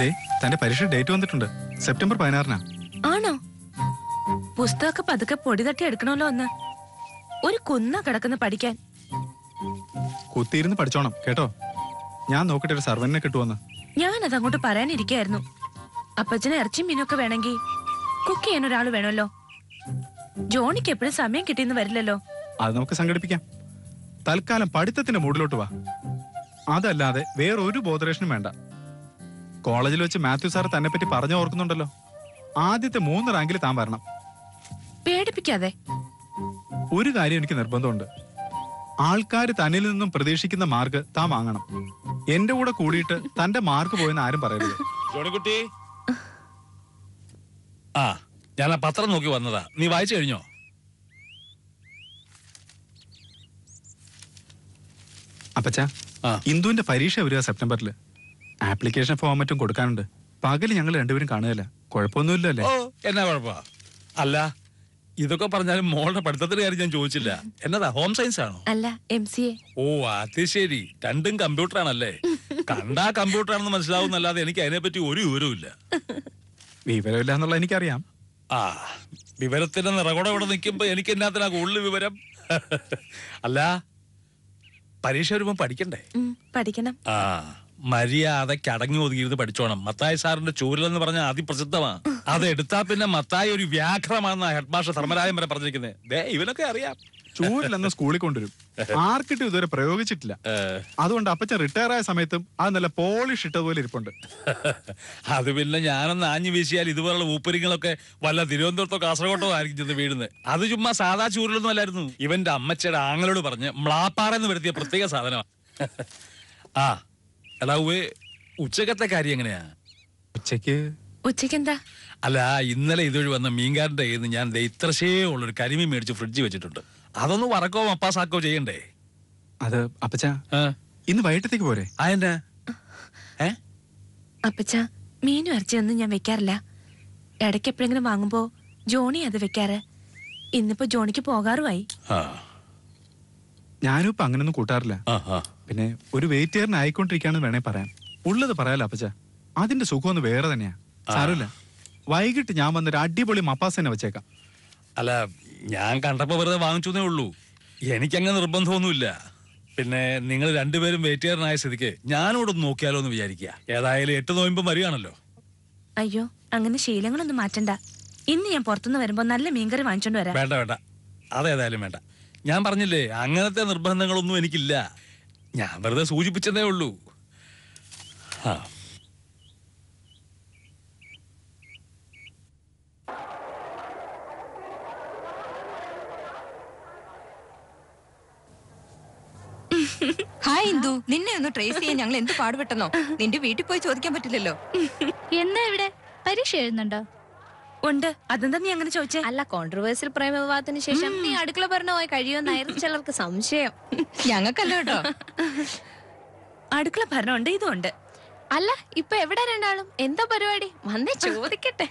ദേ തന്റെ പരീക്ഷ ഡേറ്റ് വന്നിട്ടുണ്ട് സെപ്റ്റംബർ പതിനാറിനാ ആണോ പുസ്തകമൊക്കെ പതുക്കെ പൊടി തട്ടി എടുക്കണമല്ലോ ഒന്ന് ഒരു കുന്ന കിടക്കുന്ന പഠിക്കാൻ കുത്തിയിരുന്ന് പഠിച്ചോണം കേട്ടോ ഞാൻ നോക്കട്ടെ ഒരു സർവന്റിനെ കിട്ടുമെന്ന് ഞാനത് അങ്ങോട്ട് പറയാനിരിക്കായിരുന്നു അപ്പച്ചന് ഇറച്ചി മീനൊക്കെ വേണമെങ്കിൽ കുക്ക് ചെയ്യാൻ ഒരാൾ വേണമല്ലോ ജോണിക്ക് എപ്പോഴും സമയം കിട്ടിയെന്ന് വരില്ലല്ലോ അത് നമുക്ക് സംഘടിപ്പിക്കാം തൽക്കാലം പഠിത്തത്തിന്റെ മൂഡിലോട്ട് വാ അതല്ലാതെ വേറെ ഒരു ബോധറേഷനും വേണ്ട കോളേജിൽ വെച്ച് മാത്യു സാർ തന്നെ പറ്റി പറഞ്ഞു ഓർക്കുന്നുണ്ടല്ലോ ആദ്യത്തെ മൂന്ന് റാങ്കിൽ താൻ വരണം പേടിപ്പിക്കാതെ ഒരു കാര്യം എനിക്ക് നിർബന്ധമുണ്ട് ആൾക്കാർ തന്നിൽ നിന്നും പ്രതീക്ഷിക്കുന്ന മാർക്ക് താൻ വാങ്ങണം എന്റെ കൂടെ കൂടിയിട്ട് തന്റെ മാർക്ക് പോയെന്ന് ആരും പറയരുത് ജോണിക്കുട്ടി ആ ഞാൻ ആ പത്രം നോക്കി വന്നതാ നീ വായിച്ചു കഴിഞ്ഞോ അപ്പച്ച ആ. ഇന്ദുവിന്റെ പരീക്ഷ വരിക സെപ്റ്റംബറിൽ ആപ്ലിക്കേഷൻ ഫോർമാറ്റും കൊടുക്കാനുണ്ട് പകല് ഞങ്ങൾ രണ്ടുപേരും കാണുകയല്ല കുഴപ്പമൊന്നുമില്ല അല്ലേ ഓ എന്നാ കുഴപ്പാ അല്ല ഇതൊക്കെ പറഞ്ഞാലും മോളുടെ പഠിത്തത്തിന്റെ കാര്യം ഞാൻ ചോദിച്ചില്ല എന്നതാ ഹോം സയൻസ് ആണോ അല്ല എം സി എ ഓ അത് ശരി രണ്ടും കമ്പ്യൂട്ടർ ആണല്ലേ കണ്ടാ കമ്പ്യൂട്ടർ ആണെന്ന് മനസ്സിലാവുന്നല്ലാതെ എനിക്ക് അതിനെപ്പറ്റി ഒരു വിവരവും ഇല്ല വിവരമില്ല എന്നുള്ള എനിക്കറിയാം ആ വിവരത്തിന്റെ നിറകൂടെ ഇവിടെ നിൽക്കുമ്പോ എനിക്ക് എന്നാത്തിനാ കൂടുതൽ വിവരം അല്ല പരീക്ഷ വരുമ്പോ പഠിക്കണ്ടേ പഠിക്കണം ആ മര്യാദയ്ക്ക് അടങ്ങി ഒതുങ്ങിയിരുന്ന് പഠിച്ചോണം മത്തായി സാറിന്റെ ചൂരലെന്ന് പറഞ്ഞ അതിപ്രസിദ്ധമാ അത് എടുത്താ പിന്നെ മത്തായി ഒരു വ്യാഘ്രമാണെന്ന ഹെഡ് മാസ്റ്റർ ധർമ്മരാജൻ വരെ പറഞ്ഞിരിക്കുന്നത് ദേ ഇവനൊക്കെ അറിയാം ചൂരിലെന്ന് സ്കൂളിൽ കൊണ്ടുവരും ആർക്കിട്ടും ഇതുവരെ പ്രയോഗിച്ചിട്ടില്ല ഏ, അതുകൊണ്ട് അപ്പച്ചൻ റിട്ടയർ ആയ സമയത്തും അത് നല്ല പോളിഷ് ഇട്ടതുപോലെ ഇരിപ്പുണ്ട് അത് പിന്നെ ഞാനൊന്ന് ആഞ്ഞു വീശിയാൽ ഇതുപോലുള്ള ഊപ്പരിങ്ങളൊക്കെ വല്ല തിരുവനന്തപുരത്തോ കാസർഗോട്ടോ ആയിരിക്കും ചെന്ന് വീഴുന്നത് അത് ചുമ്മാ സാധാ ചൂരലൊന്നും അല്ലായിരുന്നു ഇവന്റെ അമ്മച്ചയുടെ ആങ്ങളോട് പറഞ്ഞ് മ്ലാപ്പാറ എന്ന് വരുത്തിയ പ്രത്യേക സാധനമാണ് ആ എടാ ഉവ്വേ ഉച്ചക്കത്തെ കാര്യം എങ്ങനെയാ ഉച്ചയ്ക്ക് ഉച്ചയ്ക്ക് എന്താ അല്ല ഇന്നലെ ഇതുവഴി വന്ന മീൻകാരന്റെ കയ്യിൽ നിന്ന് ഞാൻ ദേ ഇത്രശേ ഉള്ളൊരു കരിമീൻ മേടിച്ച് ഫ്രിഡ്ജിൽ വെച്ചിട്ടുണ്ട് അതൊന്ന് വറക്കോ മപ്പാസാക്കോ ചെയ്യണ്ടേ അത് അപ്പച്ച ആ ഇന്ന് വൈകിട്ടത്തേക്ക് പോരെ അതെന്നാ ഏ അപ്പച്ച മീനും ഇറച്ചിയൊന്നും ഞാൻ വെക്കാറില്ല ഇടയ്ക്ക് എപ്പോഴെങ്കിലും വാങ്ങുമ്പോ ജോണി അത് വെക്കാറ് ഇന്നിപ്പോ ജോണിക്ക് പോകാറുമായി ആ ഞാനും ഇപ്പൊ അങ്ങനൊന്നും കൂട്ടാറില്ല ആ ആ പിന്നെ ഒരു വെയിറ്റേറിന് ആയിക്കൊണ്ടിരിക്കാന്ന് വേണേ പറയാം ഉള്ളത് പറയാലോ അപ്പച്ച അതിന്റെ സുഖം ഒന്ന് വേറെ തന്നെയാ സാരമില്ല വൈകിട്ട് ഞാൻ വന്നൊരു അടിപൊളി മപ്പാസ് തന്നെ വെച്ചേക്കാം അല്ല ഞാൻ കണ്ടപ്പോ വെറുതെ വാങ്ങിച്ചേ ഉള്ളൂ എനിക്കങ്ങനെ നിർബന്ധമൊന്നുമില്ല പിന്നെ നിങ്ങൾ രണ്ടുപേരും വെയിറ്റുകാരനായ സ്ഥിതിക്ക് ഞാനിവിടെ ഒന്ന് നോക്കിയാലോ എന്ന് വിചാരിക്കുക ഏതായാലും എട്ട് നോയമ്പും വരികയാണല്ലോ അയ്യോ അങ്ങനെ ശീലങ്ങളൊന്നും മാറ്റണ്ട ഇന്ന് ഞാൻ പുറത്തുനിന്ന് വരുമ്പോ നല്ല മീൻകറി വാങ്ങിച്ചോണ്ട് വരാം വേണ്ട വേണ്ട അതേതായാലും വേണ്ട ഞാൻ പറഞ്ഞില്ലേ അങ്ങനത്തെ നിർബന്ധങ്ങളൊന്നും എനിക്കില്ല ഞാൻ വെറുതെ സൂചിപ്പിച്ചതേ ഉള്ളൂ ആ ഹായ് ഇന്ദു നിന്നെ ഒന്ന് ട്രേസ് ചെയ്യാൻ ഞങ്ങൾ എന്ത് പാടുപെട്ടെന്നോ നിന്റെ വീട്ടിൽ പോയി ചോദിക്കാൻ പറ്റില്ലല്ലോ എന്താ ഇവിടെ പരീക്ഷ എഴുതുന്നുണ്ടോ ഉണ്ട് അതെന്താ നീ അങ്ങനെ ചോദിച്ചേ അല്ല കോൺട്രവേഴ്സ്യൽ പ്രേമ വിവാഹത്തിന് ശേഷം നീ അടുക്കള പറഞ്ഞു പോയി കഴിയുമെന്നായിരുന്നു ചിലർക്ക് സംശയം ഞങ്ങൾക്കല്ല കേട്ടോ അടുക്കള ഭരണമുണ്ട് ഇതും ഉണ്ട് അല്ല ഇപ്പൊ എവിടെ രണ്ടാളും എന്താ പരിപാടി വന്നേ ചോദിക്കട്ടെ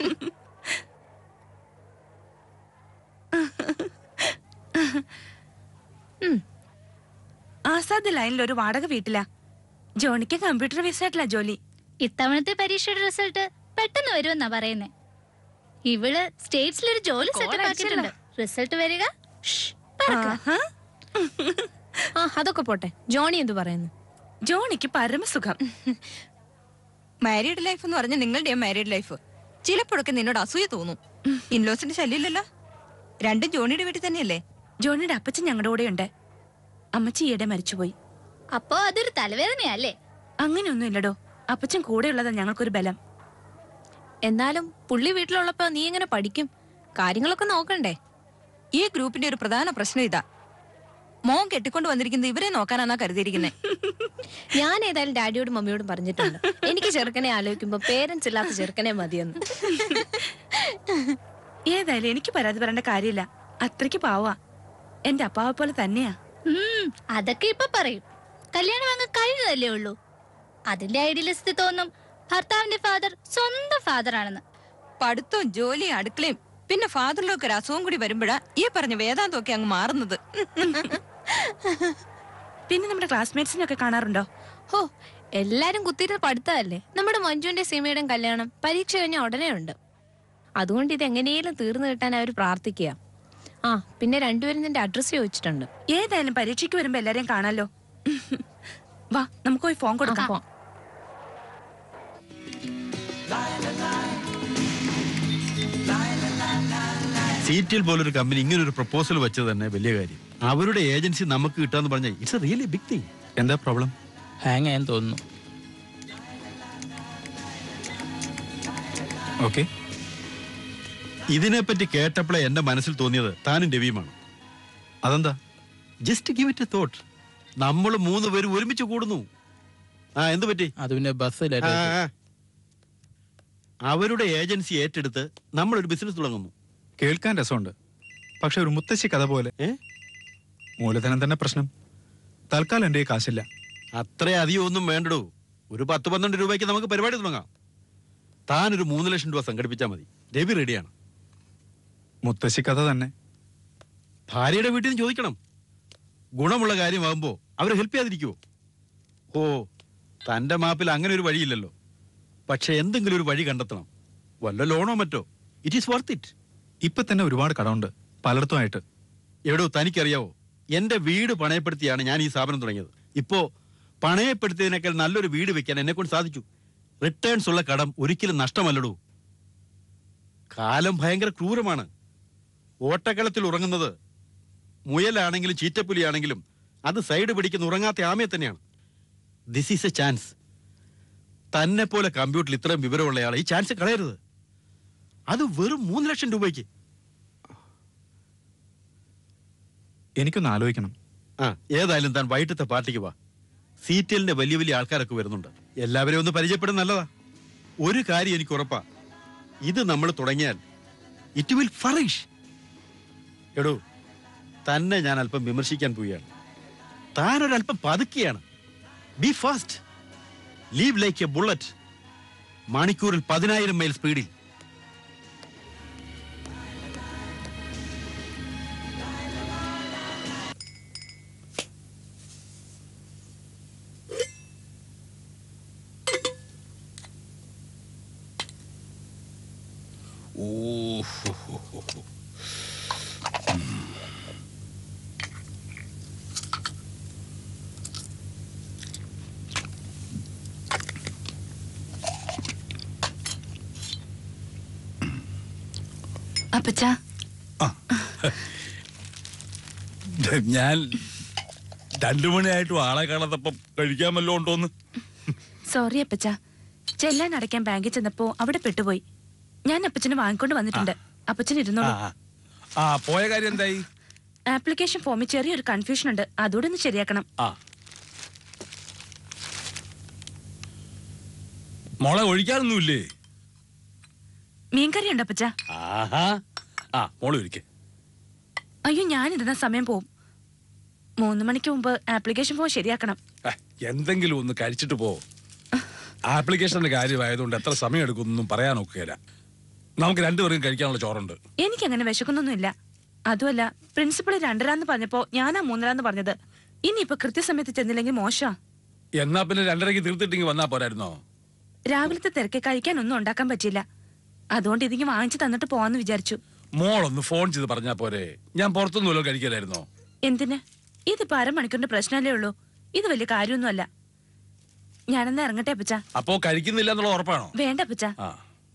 ആസാദ് ലൈനിൽ ഒരു വാടക വീട്ടിലാ ജോണിക്ക് കമ്പ്യൂട്ടർ വിസായിട്ടില്ല ജോലി ഇത്തവണത്തെ പരീക്ഷയുടെ റിസൾട്ട് പെട്ടെന്ന് വരുമെന്നാ പറയുന്നേ ഇവള് സ്റ്റേറ്റ്സിൽ ഒരു ജോലി സെറ്റപ്പ് ആക്കിയിട്ടുണ്ട് റിസൾട്ട് വരിക ഷ്, പറക്ക. ആഹാ. ആ അതൊക്കെ പോട്ടെ ജോണി എന്തു പറയുന്നു ജോണിക്ക് പരമസുഖം മാരീഡ് ലൈഫ് എന്ന് പറഞ്ഞ നിങ്ങളുടെ മാരീഡ് ലൈഫ് ചിലപ്പോഴൊക്കെ നിന്നോട് അസൂയ തോന്നും ഇൻലോസിന്റെ ശല്യമില്ലല്ലോ രണ്ടും ജോണിയുടെ വീട്ടിൽ തന്നെയല്ലേ ജോണിയുടെ അപ്പച്ചൻ ഞങ്ങളുടെ കൂടെ ഉണ്ട് അമ്മച്ചി ഈയിടെ മരിച്ചുപോയി അപ്പോ അതൊരു തലവേദനയല്ലേ അങ്ങനെയൊന്നും ഇല്ലടോ അപ്പച്ചൻ കൂടെയുള്ളതാ ഞങ്ങൾക്കൊരു ബലം എന്നാലും പുള്ളി വീട്ടിലുള്ളപ്പോ നീ എങ്ങനെ പഠിക്കും കാര്യങ്ങളൊക്കെ നോക്കണ്ടേ ഈ ഗ്രൂപ്പിന്റെ ഒരു പ്രധാന പ്രശ്നം ഇതാ മോൻ കെട്ടിക്കൊണ്ട് വന്നിരിക്കുന്നത് ഇവരെ നോക്കാനാന്നാ കരുതിയിരിക്കുന്നത് ഞാൻ ഏതായാലും ഡാഡിയോടും മമ്മിയോടും പറഞ്ഞിട്ടുണ്ട് എനിക്ക് ചെറുക്കനെ ആലോചിക്കുമ്പോ പേരൻസ് ഇല്ലാത്ത ചെറുക്കനെ മതിയെന്ന് ഏതായാലും എനിക്ക് പരാതി പറയേണ്ട കാര്യമില്ല അത്രയ്ക്ക് പാവാ എന്റെ അപ്പാവെ പോലെ തന്നെയാ ഉം, അതൊക്കെ ഇപ്പൊ പറയും കല്യാണം അങ്ങ് കഴിഞ്ഞതല്ലേ ഉള്ളൂ അതിന്റെ ഐഡിയലിസ്റ്റ് തോന്നും ഭർത്താവിന്റെ ഫാദർ സ്വന്തം ഫാദർ ആണെന്ന് പഠിത്തവും ജോലിയും അടുക്കളയും പിന്നെ ഫാദറിലൊക്കെ ഒരു അസുഖം കൂടി വരുമ്പോഴാ ഈ പറഞ്ഞ വേദാന്തമൊക്കെ അങ്ങ് മാറുന്നത് പിന്നെ നമ്മുടെ ക്ലാസ്മേറ്റ്സിനൊക്കെ കാണാറുണ്ടോ ഹോ എല്ലാരും കുത്തിയിരുന്ന് പഠിത്തമല്ലേ നമ്മുടെ മഞ്ജുവിന്റെ സീമയുടെയും കല്യാണം പരീക്ഷ കഴിഞ്ഞ ഉടനെ ഉണ്ട് അതുകൊണ്ട് ഇത് എങ്ങനെയും തീർന്നു കിട്ടാൻ അവർ പ്രാർത്ഥിക്കുക ആ പിന്നെ രണ്ടുപേരും നിന്റെ അഡ്രസ്സ് ചോദിച്ചിട്ടുണ്ട് ഏതായാലും പരീക്ഷയ്ക്ക് വരുമ്പോ എല്ലാരെയും കാണാലോ വാ നമുക്ക് പോയി ഫോൺ കൊടുക്കാം അപ്പൊ സീറ്റിൽ പോലൊരു കമ്പനി ഇങ്ങനെ ഒരു പ്രപ്പോസൽ വെച്ചത് തന്നെ വലിയ കാര്യം അവരുടെ ഏജൻസി നമുക്ക് കിട്ടാന്ന് പറഞ്ഞാൽ it's a really big thing എന്താ പ്രോബ്ലം ഹാങ് ആയെന്ന് തോന്നുന്നു ഓക്കെ ഇതിനെപ്പറ്റി കേട്ടപ്പോഴേ എന്റെ മനസ്സിൽ തോന്നിയത് താനും രവിയുമാണ് അതെന്താ just give it a thought നമ്മൾ മൂന്ന് പേര് ഒരുമിച്ച് കൂടുന്നു ആ എന്ത് പറ്റി അത് പിന്നെ ബസ് ആ, ആ. അവരുടെ ഏജൻസി ഏറ്റെടുത്ത് നമ്മളൊരു ബിസിനസ് തുടങ്ങുന്നു കേൾക്കാൻ രസമുണ്ട് പക്ഷെ ഒരു മുത്തശ്ശി കഥ പോലെ ഏ മൂലധനം തന്നെ പ്രശ്നം തൽക്കാലം എൻ്റെ കയ്യിൽ കാശില്ല അത്ര അധികം ഒന്നും വേണ്ടടൂ ഒരു പത്ത് പന്ത്രണ്ട് രൂപയ്ക്ക് നമുക്ക് പരിപാടി തുടങ്ങാം താൻ ഒരു മൂന്ന് ലക്ഷം രൂപ സംഘടിപ്പിച്ചാൽ മതി രവി റെഡിയാണ് മുത്തശ്ശി കഥ തന്നെ ഭാര്യയുടെ വീട്ടിൽ നിന്ന് ചോദിക്കണം ഗുണമുള്ള കാര്യമാകുമ്പോ അവരെ ഹെൽപ്പ് ചെയ്യാതിരിക്കുവോ ഓ തന്റെ മാപ്പിൽ അങ്ങനെ ഒരു വഴിയില്ലല്ലോ പക്ഷെ എന്തെങ്കിലും ഒരു വഴി കണ്ടെത്തണം വല്ല ലോണോ മറ്റോ ഇറ്റ് ഈസ് വർത്ത് ഇറ്റ് ഇപ്പൊ തന്നെ ഒരുപാട് കടമുണ്ട് പലയിടത്തുമായിട്ട് എവിടോ തനിക്കറിയാവോ എന്റെ വീട് പണയപ്പെടുത്തിയാണ് ഞാൻ ഈ സ്ഥാപനം തുടങ്ങിയത് ഇപ്പോ പണയപ്പെടുത്തിയതിനേക്കാൾ നല്ലൊരു വീട് വെക്കാൻ എന്നെ കൊണ്ട് സാധിച്ചു റിട്ടേൺസ് ഉള്ള കടം ഒരിക്കലും നഷ്ടമല്ലടൂ കാലം ഭയങ്കര ക്രൂരമാണ് ഓട്ടക്കളത്തിൽ ഉറങ്ങുന്നത് മുയലാണെങ്കിലും ചീറ്റപ്പുലിയാണെങ്കിലും അത് സൈഡ് പിടിക്കുന്ന ഉറങ്ങാത്ത ആമയെ തന്നെയാണ് ദിസ് ഈസ് എ ചാൻസ് തന്നെ പോലെ കമ്പ്യൂട്ടറിൽ ഇത്രയും വിവരമുള്ളയാൾ ഈ ചാൻസ് കളയരുത് അത് വെറും മൂന്ന് ലക്ഷം രൂപയ്ക്ക് എനിക്കൊന്ന് ആലോചിക്കണം ആ ഏതായാലും താൻ വൈകിട്ടത്തെ പാർട്ടിക്ക് വാ സീറ്റിലിന്റെ വലിയ വലിയ ആൾക്കാരൊക്കെ വരുന്നുണ്ട് എല്ലാവരെയും ഒന്ന് പരിചയപ്പെടുന്ന നല്ലതാ ഒരു കാര്യം എനിക്ക് ഉറപ്പാ ഇത് നമ്മൾ തുടങ്ങിയാൽ ഇറ്റ് വിൽ ഫറിഷ് എടോ തന്നെ ഞാൻ അല്പം വിമർശിക്കാൻ പോവുകയാണ് താൻ ഒരല്പം പതുക്കിയാണ് be fast leave like a bullet മണിക്കൂറിൽ പതിനായിരം മൈൽ സ്പീഡിൽ അപ്പച്ച ഞാൻ രണ്ടു മണിയായിട്ടും ആളെ കാണാത്തപ്പം കഴിക്കാൻ വല്ലതും ഉണ്ടോന്ന് സോറി അപ്പച്ച ചെല്ലാൻ അടയ്ക്കാൻ ബാങ്കിൽ ചെന്നപ്പോ അവിടെ പെട്ടുപോയി ഞാൻ അപ്പച്ചന് വാങ്ങിക്കൊണ്ട് വന്നിട്ടുണ്ട് അപ്പച്ചൻ ആ ഇരുന്നോളൂ ആ. ആ പോയ കാര്യം എന്തായി ആപ്ലിക്കേഷൻ ഫോമിൽ ചെറിയൊരു കൺഫ്യൂഷൻ ഉണ്ട് അതോടെ ഒന്ന് ശരിയാക്കണം ആ മോളെ ഒഴിക്കാനൊന്നുമില്ലേ മീൻകറി ഉണ്ട് അപ്പച്ച ആഹാ ആ മോള് ഒഴിക്കേ അയ്യോ ഞാനിരുന്ന സമയം പോവും മൂന്ന് മണിക്ക് മുമ്പ് ആപ്ലിക്കേഷൻ ഫോം ശരിയാക്കണം എന്തെങ്കിലും ഒന്ന് കഴിച്ചിട്ട് പോ ആപ്ലിക്കേഷന്റെ കാര്യമായതുകൊണ്ട് എത്ര സമയം എടുക്കുമെന്നൊന്നും പറയാൻ ഒക്കുകയില്ല നമുക്ക് രണ്ടുപേർക്കും കഴിക്കാനുള്ള ചോറുണ്ട് എനിക്കങ്ങനെ വിശക്കുന്നൊന്നുമില്ല അതുമല്ല പ്രിൻസിപ്പൾ രണ്ടരാന്ന് പറഞ്ഞപ്പോ ഞാനാ മൂന്നരാന്ന് പറഞ്ഞത് ഇനിയിപ്പോ കൃത്യസമയത്ത് ചെന്നില്ലെങ്കിൽ മോശമാ എന്നാ പിന്നെ രണ്ടരയ്ക്ക് തീർത്തിട്ടെങ്കിൽ വന്നാ പോരായിരുന്നോ രാവിലത്തെ തിരക്ക് കഴിക്കാനൊന്നും ഉണ്ടാക്കാൻ പറ്റില്ല അതുകൊണ്ട് ഇതിങ്ങ് വാങ്ങിച്ചു തന്നിട്ട് പോവാന്ന് വിചാരിച്ചു മോളൊന്ന് ഫോൺ ചെയ്ത് പറഞ്ഞാ പോരെ ഞാൻ പുറത്തൊന്നും വല്ലതും കഴിക്കലായിരുന്നോ എന്തിന് ഇതിപ്പോ അരമണിക്കൂറിന്റെ പ്രശ്നമല്ലേ ഉള്ളൂ ഇത് വലിയ കാര്യമൊന്നുമല്ല ഞാനെന്നാ ഇറങ്ങട്ടെ അപ്പച്ച അപ്പോ കഴിക്കുന്നില്ല എന്നുള്ള ഉറപ്പാണോ വേണ്ട അപ്പച്ച ആ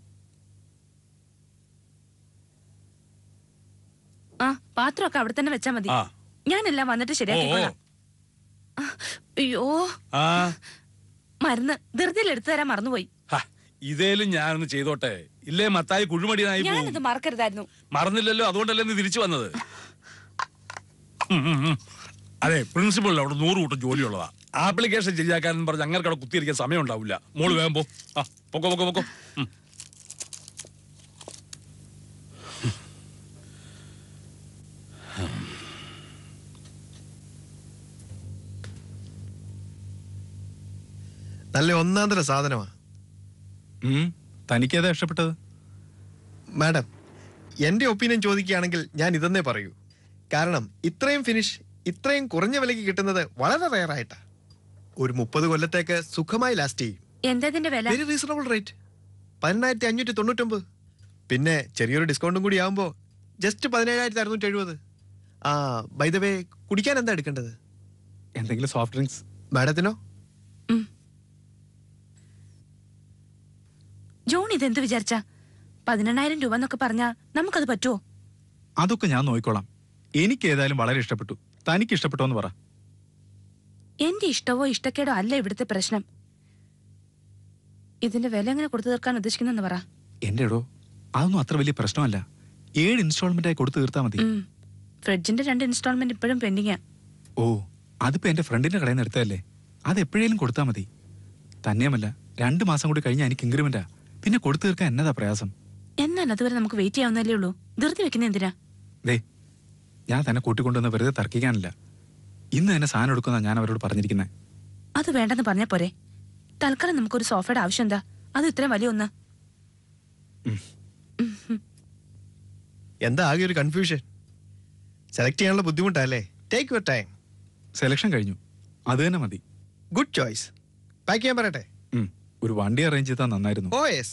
ആ പാത്രമൊക്കെ അവിടെ തന്നെ വെച്ചാ മതി ആ. ഞാനെല്ലാം വന്നിട്ട് ശരിയാക്കിക്കോളാം ആ, അയ്യോ ആ മരുന്ന് ധൃതിയിൽ എടുത്തു തരാൻ മറന്നുപോയി ഹ, ഇതേലും ഞാനൊന്ന് ചെയ്തോട്ടെ ഇല്ലേ മത്തായി കുഴിമടിയനായി പോവും. ഞാനത് മറക്കരുതായിരുന്നു മറന്നില്ലല്ലോ അതുകൊണ്ടല്ലേ നീ തിരിച്ചു വന്നത് ഉം, ഉം, ഉം. അതെ പ്രിൻസിപ്പളിൽ അവിടെ നൂറ് കൂട്ടം ജോലിയുള്ളതാ ആപ്ലിക്കേഷൻ ശരിയാക്കാനെന്ന് പറഞ്ഞ് അങ്ങനെ അവിടെ കുത്തിയിരിക്കാൻ സമയം ഉണ്ടാവില്ല മോള് വേഗം പോ ആ പൊക്കോ പൊക്കോ പൊക്കോ ഉം. നല്ല ഒന്നാന്തര സാധനമാ ഉം, തനിക്കേതാ ഇഷ്ടപ്പെട്ടത് മാഡം എന്റെ ഒപ്പീനിയൻ ചോദിക്കുകയാണെങ്കിൽ ഞാൻ ഇതെന്നേ പറയൂ കാരണം ഇത്രയും ഫിനിഷ് ഇത്രയും കുറഞ്ഞ വിലയ്ക്ക് കിട്ടുന്നത് വളരെ റയറായിട്ടാ ഒരു മുപ്പത് കൊല്ലത്തേക്ക് സുഖമായി ലാസ്റ്റ് ചെയ്യും എന്താ ഇതിന്റെ വില വെരി റീസണബിൾ റേറ്റ് പതിനെണ്ണായിരത്തി അഞ്ഞൂറ്റി തൊണ്ണൂറ്റൊമ്പത് പിന്നെ ചെറിയൊരു ഡിസ്കൗണ്ടും കൂടി ആകുമ്പോ ജസ്റ്റ് പതിനേഴായിരത്തി അറുന്നൂറ്റി എഴുപത് ആ ബൈ ദ വേ കുടിക്കാൻ എന്താ എടുക്കേണ്ടത് എന്തെങ്കിലും സോഫ്റ്റ് ഡ്രിങ്ക്സ് മാഡത്തിനോ ജോൺ ഇതെന്ത് വിചാരിച്ച പതിനെണ്ണായിരം രൂപ എന്നൊക്കെ പറഞ്ഞാ നമുക്കത് പറ്റുമോ അതൊക്കെ ഞാൻ നോക്കിക്കോളാം എനിക്ക് ഏതായാലും വളരെ ഇഷ്ടപ്പെട്ടു തനിക്ക് ഇഷ്ടപ്പെട്ടോ എന്ന് പറ എന്റെ ഇഷ്ടവോ ഇഷ്ടക്കേടോ അല്ല ഇവിടുത്തെ പ്രശ്നം ഇതിന്റെ വില എങ്ങനെ കൊടുത്തു തീർക്കാൻ ഉദ്ദേശിക്കുന്നെന്ന് പറ എന്റെ ഇടോ അതൊന്നും അത്ര വലിയ പ്രശ്നമല്ല ഏഴ് ഇൻസ്റ്റാൾമെന്റ് ആയി കൊടുത്തു തീർത്താ മതി ഉം. ഫ്രിഡ്ജിന്റെ രണ്ട് ഇൻസ്റ്റാൾമെന്റ് ഇപ്പോഴും പെൻഡിങ്ങാ ഓ അതിപ്പോ എന്റെ ഫ്രണ്ടിന്റെ കടയിൽ നിന്ന് എടുത്തതല്ലേ അത് എപ്പോഴേലും കൊടുത്താൽ മതി തന്നെയുമല്ല രണ്ട് മാസം കൂടി കഴിഞ്ഞാൽ എനിക്ക് ഇൻക്രിമെന്റാ പിന്നെ കൊടുത്തു തീർക്കാൻ എന്നതാ പ്രയാസം എന്നാൽ അതുവരെ നമുക്ക് വെയിറ്റ് ചെയ്യാവുന്നല്ലേ ഉള്ളൂ ധൃതി വെക്കുന്ന എന്തിനാ ദേ ഞാൻ തന്നെ കൂട്ടിക്കൊണ്ടുവന്ന് വെറുതെ തർക്കിക്കാനില്ല ഇന്ന് തന്നെ സാധനം എടുക്കുന്ന ഞാൻ അവരോട് പറഞ്ഞിരിക്കുന്നത് അത് വേണ്ടെന്ന് പറഞ്ഞാ പോരെ തൽക്കാലം നമുക്കൊരു സോഫയുടെ ആവശ്യം എന്താ അത് ഇത്രയും വലിയ ഒന്ന് എന്താ ആകെ ഒരു കൺഫ്യൂഷൻ സെലക്ട് ചെയ്യാനുള്ള ബുദ്ധിമുട്ടല്ലേ ടേക്ക് യുവർ ടൈം സെലക്ഷൻ കഴിഞ്ഞു അത് തന്നെ മതി ഗുഡ് ചോയ്സ് പാക്ക് ചെയ്യാൻ പറയട്ടെ ഉം. ഒരു വണ്ടി അറേഞ്ച് ചെയ്താൽ നന്നായിരുന്നു ഓ യെസ്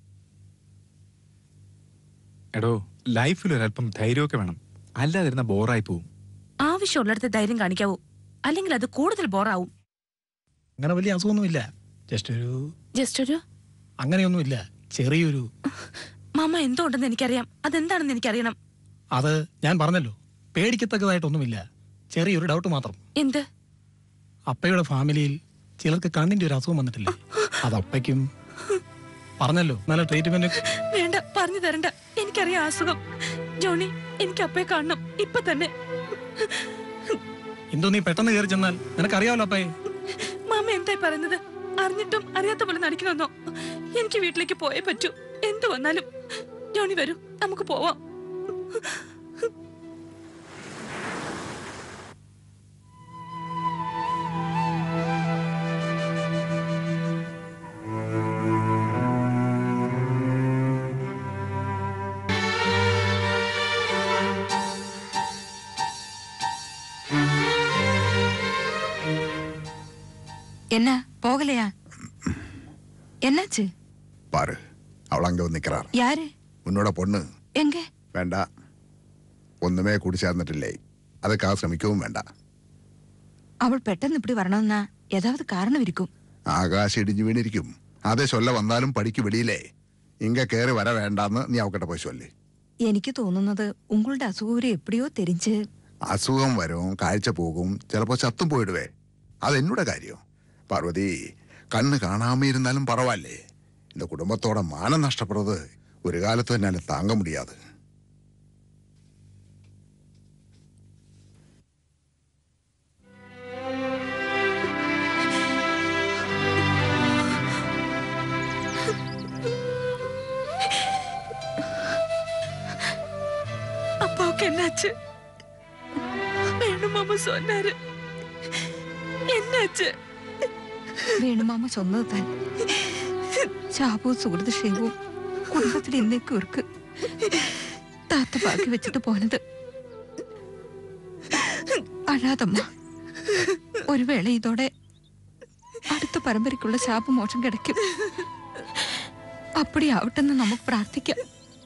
എടോ ലൈഫിൽ ഒരല്പം ധൈര്യമൊക്കെ വേണം അല്ലാതിരുന്ന ബോറായി പോവും ആവശ്യമുള്ളിടത്ത് ധൈര്യം കാണിക്കാവൂ അല്ലെങ്കിൽ അത് കൂടുതൽ ബോറാവും അങ്ങനെ വലിയ അസുഖമൊന്നുമില്ല ജസ്റ്റ് ഒരു ജസ്റ്റ് ഒരു അങ്ങനെയൊന്നുമില്ല ചെറിയൊരു മാമ എന്തോ ഉണ്ടെന്ന് എനിക്കറിയാം അതെന്താണെന്ന് എനിക്കറിയണം അത് ഞാൻ പറഞ്ഞല്ലോ പേടിക്കത്തക്കതായിട്ടൊന്നുമില്ല ചെറിയൊരു ഡൗട്ട് മാത്രം എന്ത് അപ്പയുടെ ഫാമിലിയിൽ ചിലർക്ക് കണ്ണിന്റെ ഒരു അസുഖം വന്നിട്ടില്ലേ അത് അപ്പയ്ക്കും പറഞ്ഞല്ലോ നല്ല ട്രീറ്റ്മെന്റ് വേണ്ട പറഞ്ഞു തരണ്ട എനിക്കറിയാം ആ അസുഖം ജോണി എനിക്ക് അപ്പയെ കാണണം ഇപ്പൊ തന്നെ എന്തോ നീ പെട്ടെന്ന് കയറി ചെന്നാൽ നിനക്കറിയാമല്ലോ അപ്പയെ മാമ എന്തായി പറയുന്നത് അറിഞ്ഞിട്ടും അറിയാത്ത പോലെ നടിക്കണമെന്നോ എനിക്ക് വീട്ടിലേക്ക് പോയേ പറ്റൂ എന്തു വന്നാലും ജോണി വരൂ നമുക്ക് പോവാം என்ன போகலையா என்னாச்சு பாரு அவள் அங்க வந்து நிக்கிறார் யாரு உன்னோட பொண்ணு எங்க வேண்டாம் ഒന്നുമേ കൂടി ചേർന്നിട്ടില്ലേ அதுக்காக ശ്രമിക്കവും വേണ്ട അവൾ പെട്ടെന്ന് ഇപ്പിടി വരണമെന്നാ ഏതാവത് കാരണം ഇരിക്കും ആകാശം ഇടിഞ്ഞു വീണിരിക്കും അതേ ചൊല്ല വന്നാലും പടിക്ക് വെളിയിലേ ഇങ്ക കയറി വര വേണ്ടാന്ന് നീ അവക്കട്ടെ പോയി ചൊല്ലി എനിക്ക് തോന്നുന്നത് ഉങ്ങളുടെ അസുഖം എപ്പിടിയോ തെരിഞ്ഞ് അസുഖം വരും കാഴ്ച പോകും ചിലപ്പോ ചത്തും പോയിടുവേ അതെന്നോட കാര്യം പാർവതി കണ്ണ് കാണാമ ഇരുന്നാലും പറവല്ലേ இந்த കുടുംബത്തോടെ മാനം നഷ്ടപ്പെടുന്നത് ഒരു കാലത്ത് തന്നെ താങ്ക മുടിയാതെ அப்பாவுக்கு என்னாச்சு வேணும் மாமா சொன்னாரு என்னாச்சு വേണുമാമ சொன்னது താൻ ശാപവും സുഹൃത ക്ഷേമവും കുടുംബത്തിൽ ഇന്നേക്കും ഇருக்கு താത്ത ബാക്കി വെച്ചിട്ട് പോനത് അഴാതമ്മ ഒരു വേള ഇതോടെ അടുത്ത പരമ്പരയ്ക്കുള്ള ശാപമോക്ഷം കിടക്കും അപ്പടി ആവട്ടെന്ന് നമുക്ക് പ്രാർത്ഥിക്കാം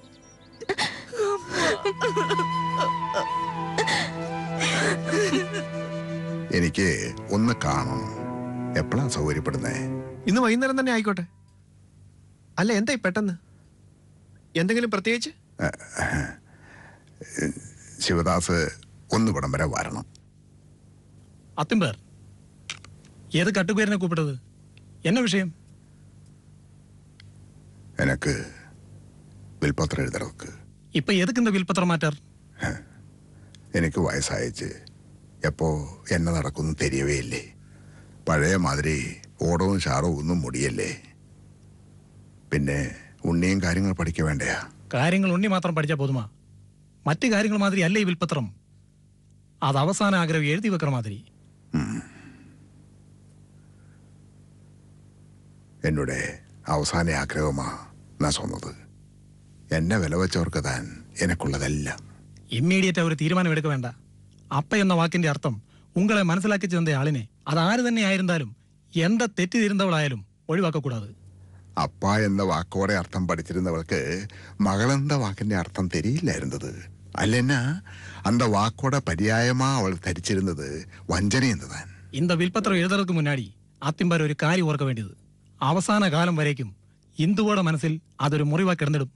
എനിക്ക് ഒന്ന് കാണണം എപ്പോഴാ സൗകര്യപ്പെടുന്നേ ഇന്ന് വൈകുന്നേരം തന്നെ ആയിക്കോട്ടെ അല്ല എന്തായി പെട്ടെന്ന് എന്തെങ്കിലും പ്രത്യേകിച്ച് ശിവദാസ് ഒന്ന് ഇവിടം വരെ വരണം അത്തിമ്പേർ ഏത് കട്ടുപേരിനെ കൂപ്പിട്ടത് എന്ന വിഷയം എനക്ക് വിൽപത്രം എഴുതറക്ക് ഇപ്പൊ എതുക്ക് இந்த വിൽപത്രം മാറ്റാർ എനിക്ക് വയസ്സായിച്ച് എപ്പോ എന്നെ നടക്കുന്നു തെരിയവേ ഇല്ലേ പഴയ മാതിരി ഓടവും ഷാറവും ഒന്നും മുടിയല്ലേ പിന്നെ ഉണ്ണിയും കാര്യങ്ങൾ പഠിക്ക വേണ്ടയാ കാര്യങ്ങൾ ഉണ്ണി മാത്രം പഠിച്ചാൽ പോതുമാ മറ്റു കാര്യങ്ങൾ മാതിരി അല്ല ഈ വിൽപത്രം അത് അവസാന ആഗ്രഹം എഴുതി വെക്കണ മാതിരി എന്നോട് അവസാന ആഗ്രഹമാ ഞാൻ സ്വന്നത് എന്നെ വില വെച്ചവർക്ക് താൻ എനക്കുള്ളതെല്ലാം ഇമ്മീഡിയറ്റ് ഒരു തീരുമാനം എടുക്ക വേണ്ട അപ്പ എന്ന വാക്കിന്റെ അർത്ഥം ഉങ്ങളെ മനസ്സിലാക്കി ചെന്ന ആളിനെ അത് ആര് തന്നെ ആയിരുന്നാലും എന്റെ തെറ്റ് തിരുന്നവളായാലും ഒഴിവാക്കக்கூடாது അപ്പ എന്ന വാക്കോടെ അർത്ഥം പഠിച്ചിരുന്നവൾക്ക് മകളെന്ന വാക്കിന്റെ അർത്ഥം തെരിയില്ലായിരുന്നത് അല്ലെന്നാ അന്ത വാക്കോടെ പര്യായമാ അവൾ ധരിച്ചിരുന്നത് വഞ്ചന എന്നതാൻ இந்த வில்பத்திரம் எழுதுறதுக்கு முன்னாடி அத்திம்பார் ஒரு காரியம் ஓர்க்க வேண்டியது அவசான காலம் வரைக்கும் இந்துவோட மனசில் അതൊരു മുറിവാ കിടന്നിടും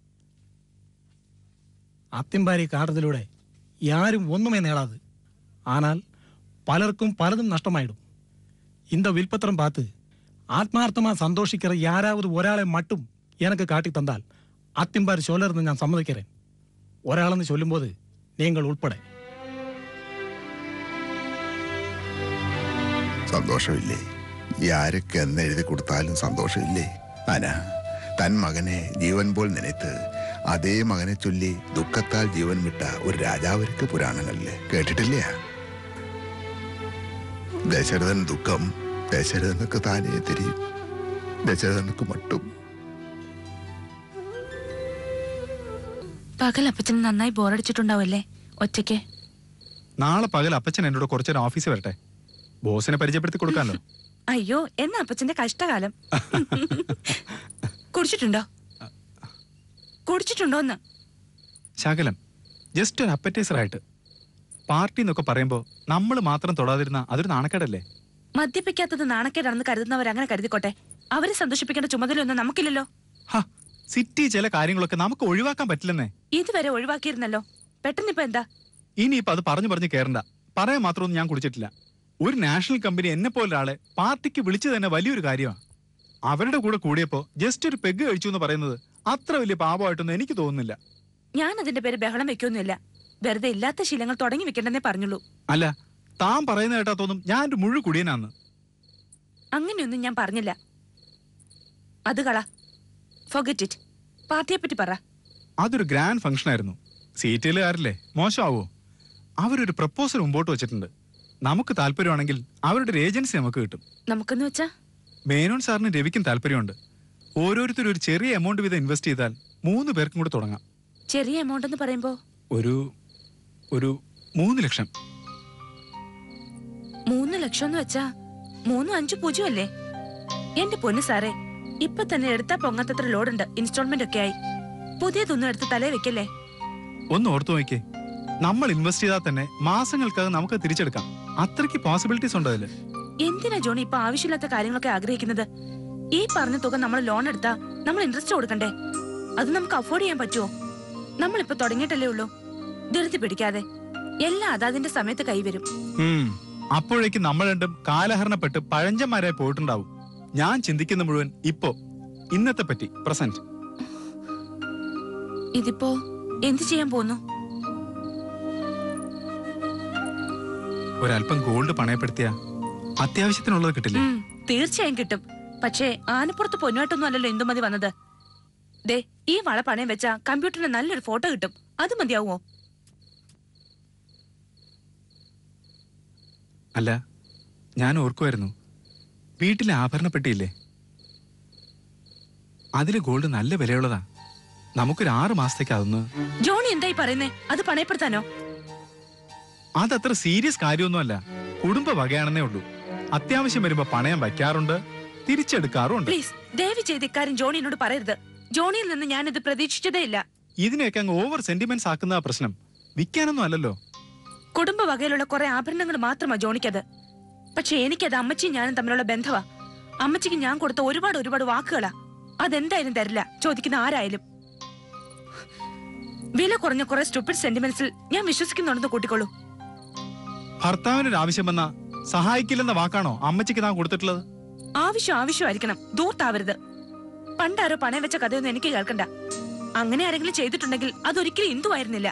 അത്തിമ്പാരി കാട്ടത്തിലൂടെ യാരും ഒന്നുമേ നേടാത് ஆனால் பலருக்கும் பலதும் நஷ்டமாயிடும் இந்த வில்பத்திரம் பார்த்து ஆத்மார்த்தமா சந்தோஷிக்கிற யாராவது ஒരാളെ மட்டும் எனக்கு காட்டி தந்தால் அத்திம்பாரி சொல்லறது ഞാൻ സമ്മതിக்கிறேன் ഒരാളെന്ന് ചൊല്ലുമ്പോൾ നിങ്ങൾ ഉൾപ്പെടെ സന്തോഷമില്ലേ ആരൊക്കെ എന്ന് എഴുതി കൊടുത്താലും സന്തോഷമില്ലേ അന തൻ മകനെ ജീവൻ പോൽ നനത്ത് അതേ മകനെ ചൊല്ലി ദുഃഖത്താൽ ജീവൻ വിട്ട ഒരു രാജാവർക്ക് പുരാണങ്ങളില് കേട്ടിട്ടില്ല ദശരഥൻ ദുഃഖം ദശരഥനക്ക് താനേ തിരിയും ദശരഥനക്ക് മട്ടും പകൽ അപ്പച്ചന് നന്നായി ബോറടിച്ചിട്ടുണ്ടാവല്ലേ ഒറ്റയ്ക്ക് നാളെ പകൽ അപ്പച്ചൻ എന്നോട് കുറച്ചേരം ഓഫീസിൽ വരട്ടെ ബോസിനെ പരിചയപ്പെടുത്തി കൊടുക്കാമല്ലോ അയ്യോ എന്നാ അപ്പച്ചന്റെ കഷ്ടകാലം കുടിച്ചിട്ടുണ്ടോ കുടിച്ചിട്ടുണ്ടോന്ന് ശകലം ജസ്റ്റ് ഒരു appetizer ആയിട്ട് പാർട്ടി എന്നൊക്കെ പറയുമ്പോൾ നമ്മൾ മാത്രം തൊടാതിരുന്ന അതൊരു നാണക്കേടല്ലേ മദ്യപിക്കാത്തത് നാണക്കേടാണെന്ന് കരുതുന്നവർ അങ്ങനെ കരുതിക്കോട്ടെ അവരെ സന്തോഷിപ്പിക്കേണ്ട ചുമതലയൊന്നും നമുക്കില്ലല്ലോ ഹ സിറ്റി ചില കാര്യങ്ങളൊക്കെ നമുക്ക് ഒഴിവാക്കാൻ പറ്റില്ലെന്നേ ഇതുവരെ ഒഴിവാക്കിയിരുന്നല്ലോ പെട്ടെന്നിപ്പോ എന്താ ഇനിയിപ്പോ അത് പറഞ്ഞു പറഞ്ഞു കേറണ്ട പറയാൻ മാത്രമൊന്നും ഞാൻ കുടിച്ചിട്ടില്ല ഒരു നാഷണൽ കമ്പനി എന്നെ പോലെ ഒരാളെ പാർട്ടിക്ക് വിളിച്ചു തന്നെ വലിയൊരു കാര്യമാണ് അവരുടെ കൂടെ കൂടിയപ്പോ ജസ്റ്റ് ഒരു പെഗ് കഴിച്ചു എന്ന് പറയുന്നത് അത്ര വലിയ പാപമായിട്ടൊന്നും എനിക്ക് തോന്നുന്നില്ല ഞാൻ അതിന്റെ പേര് ബഹളം വെക്കൊന്നുമില്ല വെറുതെ ഇല്ലാത്ത ശീലങ്ങൾ തുടങ്ങി വെക്കണ്ടെന്നേ പറഞ്ഞുള്ളൂ അല്ല താൻ പറയുന്ന കേട്ടാ തോന്നും ഞാൻ ഒരു മുഴു കുടിയനാന്ന് അങ്ങനെയൊന്നും ഞാൻ പറഞ്ഞില്ല അത് കള ഫൊഗറ്റ് ഇറ്റ് പാർട്ടിയെ പറ്റി പറ അതൊരു ഗ്രാൻഡ് ഫംഗ്ഷൻ ആയിരുന്നു സീറ്റിലുകാരല്ലേ മോശമാവോ അവരൊരു പ്രപ്പോസൽ മുമ്പോട്ട് വെച്ചിട്ടുണ്ട് നമുക്ക് താല്പര്യമാണെങ്കിൽ അവരുടെ ഒരു ഏജൻസി നമുക്ക് കിട്ടും നമുക്കെന്ന് വെച്ചാ മേനോൻ സാറിന് രവിക്കും താല്പര്യമുണ്ട് ഓരോരുത്തരും ഒരു ചെറിയ എമൗണ്ട് വീതം ഇൻവെസ്റ്റ് ചെയ്താൽ മൂന്ന് പേർക്കും കൂടെ തുടങ്ങാം ചെറിയ എമൗണ്ട് എന്ന് പറയുമ്പോ ഒരു ഒരു മൂന്ന് ലക്ഷം മൂന്ന് ലക്ഷം എന്ന് വെച്ചാ മൂന്നും അഞ്ചു പൂജ്യം അല്ലേ എന്റെ പൊന്നു സാറേ ഇപ്പൊ തന്നെ എടുത്താ പൊങ്ങാത്തത്ര ലോഡുണ്ട് ഇൻസ്റ്റാൾമെന്റ് ഒക്കെ ആയി പുതിയതൊന്നും എടുത്ത് തലേ വെക്കല്ലേ ഒന്ന് ഓർത്തു നോക്കിയേ നമ്മൾ ഇൻവെസ്റ്റ് ചെയ്താൽ തന്നെ മാസങ്ങൾക്കകം നമുക്ക് തിരിച്ചെടുക്കാം അത്രയ്ക്ക് പോസിബിലിറ്റീസ് ഉണ്ട് അതില് എന്തിനാ ജോണി ഇപ്പൊ ആവശ്യമില്ലാത്ത കാര്യങ്ങളൊക്കെ ആഗ്രഹിക്കുന്നത് ഈ പറഞ്ഞ തുക നമ്മൾ ലോൺ എടുത്താ നമ്മൾ ഇൻട്രസ്റ്റ് കൊടുക്കണ്ടേ അത് നമുക്ക് അഫോർഡ് ചെയ്യാൻ പറ്റുമോ നമ്മളിപ്പോ തുടങ്ങിയിട്ടല്ലേ ഉള്ളൂ ധൃതി പിടിക്കാതെ എല്ലാം അതാതിന്റെ സമയത്ത് കൈവരും ഉം. അപ്പോഴേക്കും നമ്മൾ രണ്ടും കാലഹരണപ്പെട്ട് പഴഞ്ചന്മാരായി പോയിട്ടുണ്ടാവും ഞാൻ ചിന്തിക്കുന്ന മുഴുവൻ ഇപ്പോ ഇന്നത്തെ പറ്റി പ്രസന്റ് ഇതിപ്പോ എന്ത് ചെയ്യാൻ പോന്നു ഒരല്പം ഗോൾഡ് പണയപ്പെടുത്തിയ അത്യാവശ്യത്തിനുള്ളത് കിട്ടില്ലേ ഉം, തീർച്ചയായും കിട്ടും പക്ഷേ ആനപ്പുറത്ത് പൊന്നുമായിട്ടൊന്നും അല്ലല്ലോ ഇന്ദുമതി വന്നത് ദേ ഈ വള പണയം വെച്ച കമ്പ്യൂട്ടറിന് നല്ലൊരു ഫോട്ടോ കിട്ടും അത് മതിയാവുമോ അല്ല ഞാൻ ഓർക്കുമായിരുന്നു വീട്ടിലെ ആഭരണപ്പെട്ടിയില്ലേ അതില് ഗോൾഡ് നല്ല വിലയുള്ളതാ നമുക്കൊരു ആറ് മാസത്തേക്ക് അതൊന്ന് ജോണി എന്തായി പറയുന്നേ അത് പണയപ്പെടുത്താനോ അതത്ര സീരിയസ് കാര്യമൊന്നുമല്ല കുടുംബ വകയാണെന്നേ ഉള്ളൂ അത്യാവശ്യം വരുമ്പോ പണയം വയ്ക്കാറുണ്ട് തിരിച്ചെടുക്കാറുണ്ട് പ്ലീസ് ദയവ് ചെയ്ത് ഇക്കാര്യം ജോണിനോട് പറയരുത് ജോണിയിൽ നിന്ന് ഞാനിത് പ്രതീക്ഷിച്ചതേ ഇല്ല ഇതിനെയൊക്കെ അങ്ങ് ഓവർ സെന്റിമെന്റ്സ് ആക്കുന്ന പ്രശ്നം വിൽക്കാനൊന്നും അല്ലല്ലോ കുടുംബ വകയിലുള്ള കുറെ ആഭരണങ്ങൾ മാത്രമാ ജോണിക്കത് പക്ഷെ എനിക്കത് അമ്മച്ചിയും ഞാനും തമ്മിലുള്ള ബന്ധവാ അമ്മച്ചിക്ക് ഞാൻ കൊടുത്ത ഒരുപാട് ഒരുപാട് വാക്കുകളാ അതെന്തായാലും തരില്ല ചോദിക്കുന്ന ആരായാലും വില കുറഞ്ഞ കുറെ സ്റ്റുപ്പിഡ് സെന്റിമെന്റ്സിൽ ഞാൻ വിശ്വസിക്കുന്നുണ്ടെന്ന് കൂട്ടിക്കോളൂ ഭർത്താവിനൊരു ആവശ്യം വന്ന സഹായിക്കില്ലെന്ന വാക്കാണോ അമ്മച്ചിക്ക് താൻ കൊടുത്തിട്ടുള്ളത് ആവശ്യം ആവശ്യമായിരിക്കണം ദൂർത്താവരുത് പണ്ടാരോ പണയം വെച്ച കഥയൊന്നും എനിക്ക് കേൾക്കണ്ട അങ്ങനെ ആരെങ്കിലും ചെയ്തിട്ടുണ്ടെങ്കിൽ അതൊരിക്കലും ഹിന്ദുവായിരുന്നില്ല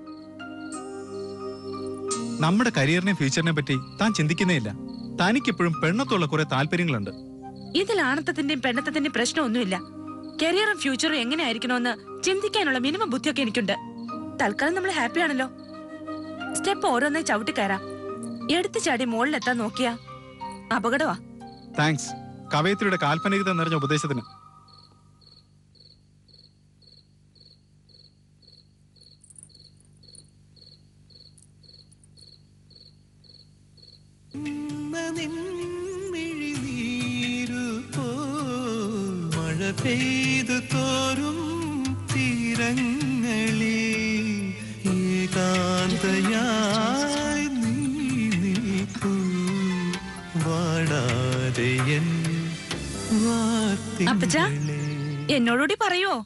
നമ്മുടെ കരിയറിനെയും ഫ്യൂച്ചറിനെ പറ്റി താൻ ചിന്തിക്കുന്നേ ഇല്ല തനിക്കിപ്പോഴും പെണ്ണത്തുള്ള കുറെ താല്പര്യങ്ങളുണ്ട് ഇതിൽ ആണത്തത്തിന്റെയും പെണ്ണത്തത്തിന്റെയും പ്രശ്നമൊന്നുമില്ല കരിയറും ഫ്യൂച്ചറും എങ്ങനെയായിരിക്കണമെന്ന് ചിന്തിക്കാനുള്ള മിനിമം ബുദ്ധിയൊക്കെ എനിക്കുണ്ട് തൽക്കാലം നമ്മൾ ഹാപ്പി ആണല്ലോ സ്റ്റെപ്പ് ഓരോന്നായി ചവിട്ടി കയറാം എടുത്തു ചാടി മുകളിലെത്താൻ നോക്കിയാ അപകടമാ താങ്ക്സ് കവയത്രിയുടെ കാൽപ്പനികത നിറഞ്ഞ ഉപദേശത്തിന് നിൻ മിഴിനീ മഴ പെയ്തു തോറും തീരങ്ങളിൽ ഏകാന്തയായി നീ നിൽക്കൂ വാടാതെ എൻ അപ്പച്ച വാർത്തിങ്കളെ എന്നോടുകൂടി പറയുവോ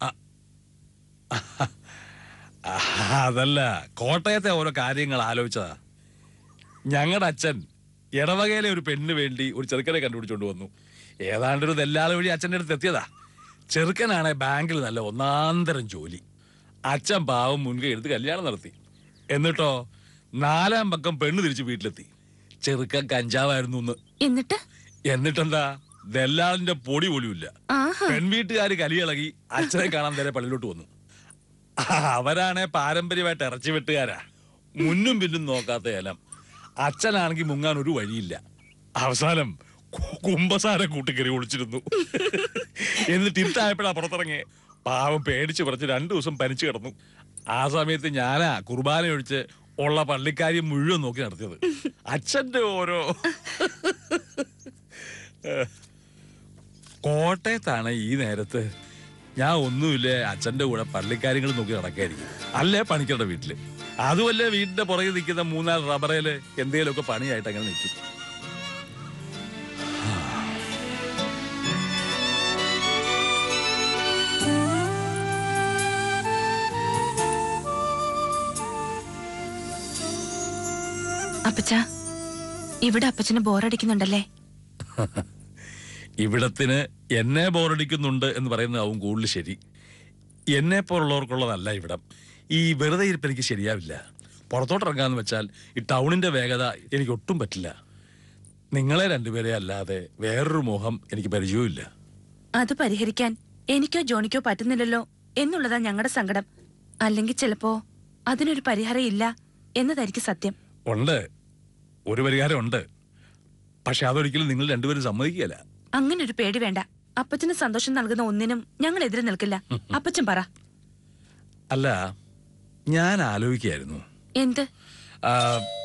അതല്ല കോട്ടയത്തെ ഓരോ കാര്യങ്ങൾ ആലോചിച്ചതാ ഞങ്ങളുടെ അച്ഛൻ ഇടവകയിലെ ഒരു പെണ്ണിന് വേണ്ടി ഒരു ചെറുക്കനെ കണ്ടുപിടിച്ചോണ്ട് വന്നു ഏതാണ്ട് ഒരു ദല്ലാള വഴി അച്ഛൻ്റെ അടുത്ത് എത്തിയതാ ചെറുക്കനാണെ ബാങ്കിൽ നല്ല ഒന്നാന്തരം ജോലി അച്ഛൻ പാവം മുൻകൈ എടുത്ത് കല്യാണം നടത്തി എന്നിട്ടോ നാലാം പക്കം പെണ്ണ് തിരിച്ച് വീട്ടിലെത്തി ചെറുക്കൻ കഞ്ചാവായിരുന്നു എന്ന് എന്നിട്ട് എന്നിട്ടെന്താ ദല്ലാളിന്റെ പൊടി പോലും ഇല്ല ആഹാ പെൺവീട്ടുകാർ കലിയിളകി അച്ഛനെ കാണാൻ നേരെ പള്ളിയിലോട്ട് വന്നു അവരാണെ പാരമ്പര്യമായിട്ട് ഇറച്ചി വെട്ടുകാരാ മുന്നും പിന്നും നോക്കാത്ത ഏലം അച്ഛനാണെങ്കിൽ മുങ്ങാൻ ഒരു വഴിയില്ല അവസാനം കു- കുമ്പസാരം കൂട്ടിക്കറി ഒളിച്ചിരുന്നു എന്നിട്ട് ഇരുട്ടായപ്പോഴാ പുറത്തിറങ്ങി പാവം പേടിച്ച് പറിച്ച് രണ്ടു ദിവസം പനിച്ചു കിടന്നു ആ സമയത്ത് ഞാനാ കുർബാന ഒഴിച്ച് ഉള്ള പള്ളിക്കാരി മുഴുവൻ നോക്കി നടത്തിയത് അച്ഛന്റെ ഓരോ കോട്ടയത്താണ് ഈ നേരത്ത് ഞാൻ ഒന്നുമില്ല അച്ഛന്റെ കൂടെ പള്ളിക്കാര്യങ്ങൾ നോക്കി നടക്കായിരിക്കും അല്ലേ പണിക്കരുടെ വീട്ടില് അതുമല്ലേ വീടിന്റെ പുറകെ നിൽക്കുന്ന മൂന്നാല് റബ്ബറയില് എന്തെങ്കിലുമൊക്കെ പണിയായിട്ട് അങ്ങനെ നിൽക്കും അപ്പച്ച ഇവിടെ അപ്പച്ചന് ബോറടിക്കുന്നുണ്ടല്ലേ ഇവിടത്തിന് എന്നെ ബോറടിക്കുന്നുണ്ട് എന്ന് പറയുന്നതാവും കൂടുതൽ ശരി എന്നെ പോലുള്ളവർക്കുള്ളതല്ല ഇവിടം ഈ വെറുതെ ഇരിപ്പ് എനിക്ക് ശരിയാവില്ല പുറത്തോട്ടിറങ്ങാന്ന് വെച്ചാൽ ഈ ടൗണിന്റെ വേഗത എനിക്ക് ഒട്ടും പറ്റില്ല നിങ്ങളെ രണ്ടുപേരെ അല്ലാതെ വേറൊരു മോഹം എനിക്ക് പരിചയവുമില്ല അത് പരിഹരിക്കാൻ എനിക്കോ ജോണിക്കോ പറ്റുന്നില്ലല്ലോ എന്നുള്ളതാ ഞങ്ങളുടെ സങ്കടം അല്ലെങ്കിൽ ചിലപ്പോ അതിനൊരു പരിഹാരം ഇല്ല എന്നതായിരിക്കും സത്യം ഉണ്ട് ഒരു പരിഹാരം ഉണ്ട് പക്ഷെ അതൊരിക്കലും നിങ്ങൾ രണ്ടുപേരും സമ്മതിക്കുകയല്ല അങ്ങനെ ഒരു പേടി വേണ്ട അപ്പച്ചന് സന്തോഷം നൽകുന്ന ഒന്നിനും ഞങ്ങൾ എതിരെ നിൽക്കില്ല അപ്പച്ചൻ പറ അല്ല ഞാൻ ആലോചിക്കായിരുന്നു എന്ത് ആ,